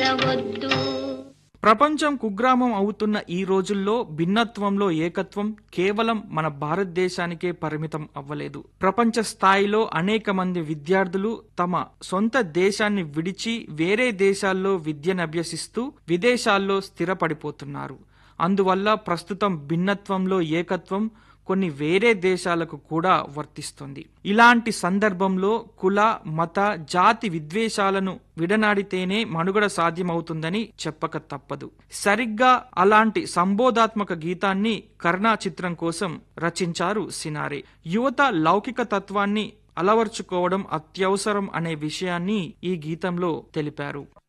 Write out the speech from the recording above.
చేరవద్దు ప్రపంచం కుగ్రామం అవుతున్న ఈ రోజుల్లో భిన్నత్వంలో ఏకత్వం కేవలం మన భారతదేశానికే పరిమితం అవ్వలేదు ప్రపంచ స్థాయిలో అనేక మంది విద్యార్థులు తమ సొంత దేశాన్ని విడిచి వేరే దేశాల్లో విద్యను అభ్యసిస్తూ విదేశాల్లో స్థిరపడిపోతున్నారు అందువల్ల ప్రస్తుతం భిన్నత్వంలో ఏకత్వం కొన్ని వేరే దేశాలకు కూడా వర్తిస్తుంది ఇలాంటి సందర్భంలో కుల మత జాతి విద్వేషాలను విడనాడితేనే మనుగడ సాధ్యమవుతుందని చెప్పక తప్పదు సరిగ్గా అలాంటి సంబోధాత్మక గీతాన్ని కర్ణా చిత్రం కోసం రచించారు సినారే యువత లౌకిక తత్వాన్ని అలవర్చుకోవడం అత్యవసరం అనే విషయాన్ని ఈ గీతంలో తెలిపారు